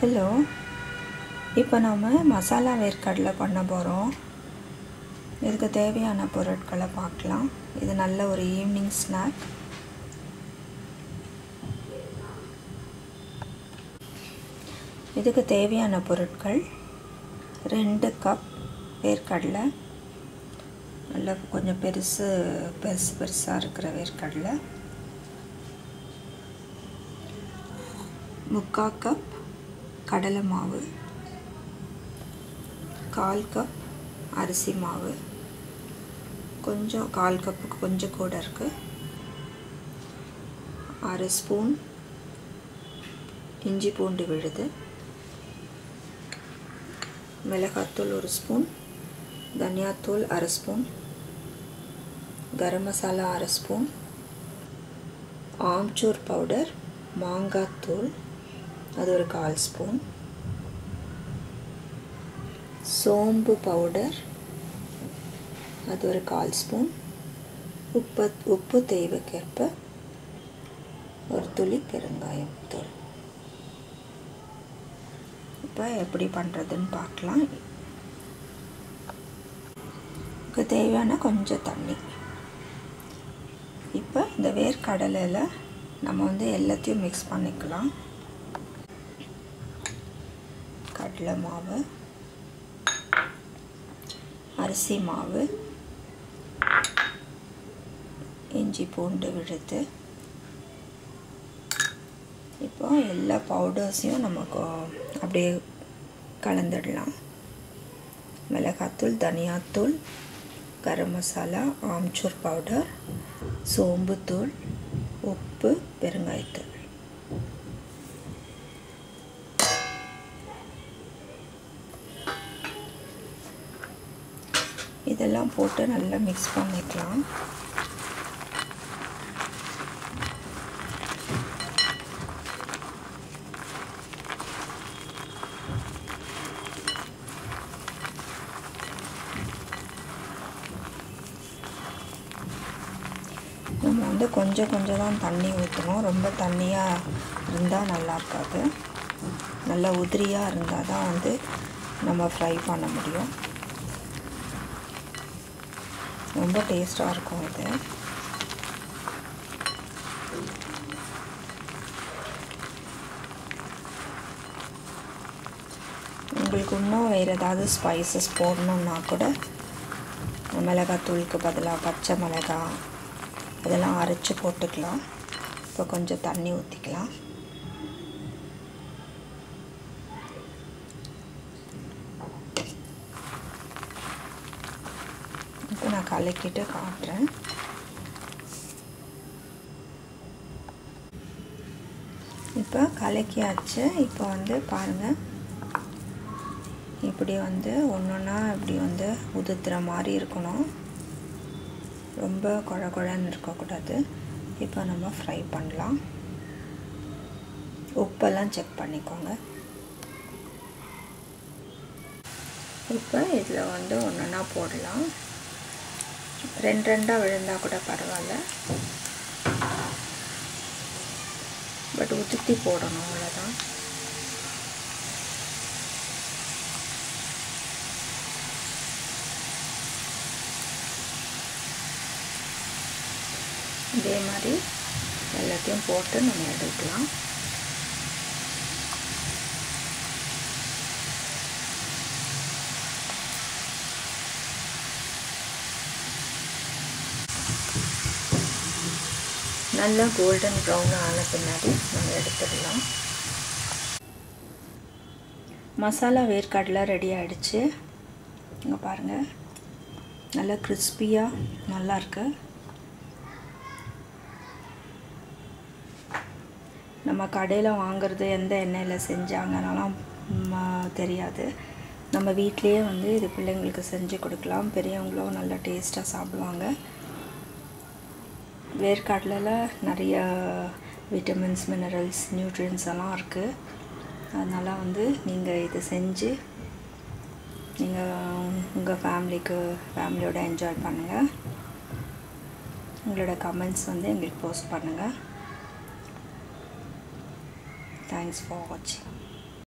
hello இப்போ நாம் மசாலா வேர்க்கடலை பண்ண போகிறோம் இதுக்கு தேவையான பொருட்களை பார்க்கலாம் இது நல்ல ஒரு ஈவினிங் ஸ்நாக் இதுக்கு தேவையான பொருட்கள் ரெண்டு கப் வேர்க்கடலை நல்லா கொஞ்சம் பெருசு பெருசு பெருசாக இருக்கிற வேர்க்கடலை முக்கால் கப் கடலை மாவு கால் கப் அரிசி மாவு கொஞ்சம் கால் கப்புக்கு கொஞ்சம் கூட இருக்குது அரை ஸ்பூன் இஞ்சி பூண்டு விழுது மிளகாத்தூள் ஒரு ஸ்பூன் தனியாத்தூள் அரை ஸ்பூன் கரம் மசாலா அரை ஸ்பூன் ஆம்ச்சூர் பவுடர் மாங்காய் தூள் அது ஒரு கால் ஸ்பூன் சோம்பு பவுடர் அது ஒரு கால் ஸ்பூன் உப்பு உப்பு தேவைக்கேற்ப ஒரு துளி பெருங்காயம் தூள் இப்போ எப்படி பண்ணுறதுன்னு பார்க்கலாம் இதுக்கு தேவையான கொஞ்சம் தண்ணி இப்போ இந்த வேர்க்கடலையில் நம்ம வந்து எல்லாத்தையும் மிக்ஸ் பண்ணிக்கலாம் கடலை மாவு அரிசி மாவு இஞ்சி பூண்டு விழுது இப்போ எல்லா பவுடர்ஸையும் நமக்கு அப்படியே கலந்துடலாம் மிளகாத்தூள் தனியாத்தூள் கரம் மசாலா ஆம்ச்சூர் பவுடர் சோம்புத்தூள் உப்பு பெருங்காயத்தூள் இதெல்லாம் போட்டு நல்லா மிக்ஸ் பண்ணிக்கலாம் நம்ம வந்து கொஞ்சம் கொஞ்சம் தான் தண்ணி ஊற்றணும் ரொம்ப தண்ணியாக இருந்தால் நல்லா இருக்காது நல்லா உதிரியாக இருந்தால் தான் வந்து நம்ம ஃப்ரை பண்ண முடியும் ரொம்ப டேஸ்ட்டாக இருக்கும் இது உங்களுக்கு இன்னும் வேறு ஏதாவது ஸ்பைசஸ் போடணுன்னா கூட மிளகாத்தூளுக்கு பதிலாக பச்சை மிளகாய் அதெல்லாம் அரைச்சி போட்டுக்கலாம் இப்போ கொஞ்சம் தண்ணி ஊற்றிக்கலாம் இப்போ நான் கலக்கிட்டு காட்டுறேன் இப்போ கலக்கியாச்சு இப்போ வந்து பாருங்கள் இப்படி வந்து ஒன்று ஒன்றா இப்படி வந்து உதுத்துற மாதிரி இருக்கணும் ரொம்ப குழ குழன்னு இருக்கக்கூடாது இப்போ நம்ம ஃப்ரை பண்ணலாம் உப்பெல்லாம் செக் பண்ணிக்கோங்க இப்போ இதில் வந்து ஒன்று ஒன்றா போடலாம் ரெண்டு ரெண்டாக விழுந்தால் கூட பரவாயில்ல பட் உதுத்தி போடணும் அவ்வளோதான் இதே மாதிரி எல்லாத்தையும் போட்டு நம்ம எடுக்கலாம் நல்லா கோல்டன் ப்ரௌன் ஆன பின்னாடி நம்ம எடுத்துடலாம் மசாலா வேர்க்கடலை ரெடி ஆகிடுச்சு இங்கே பாருங்கள் நல்லா கிறிஸ்பியாக நல்லா இருக்கு நம்ம கடையில் வாங்குறது எந்த எண்ணெயில் செஞ்சாங்கனாலாம் தெரியாது நம்ம வீட்லேயே வந்து இது பிள்ளைங்களுக்கு செஞ்சு கொடுக்கலாம் பெரியவங்களும் நல்லா டேஸ்ட்டாக சாப்பிடுவாங்க வேர்க்கடலில் நிறைய விட்டமின்ஸ் மினரல்ஸ் நியூட்ரியன்ஸ் எல்லாம் இருக்குது அதனால் வந்து நீங்கள் இது செஞ்சு நீங்கள் உங்கள் ஃபேமிலிக்கு ஃபேமிலியோட என்ஜாய் பண்ணுங்கள் உங்களோட கமெண்ட்ஸ் வந்து எங்களுக்கு போஸ்ட் பண்ணுங்கள் தேங்க்ஸ் ஃபார் வாட்சிங்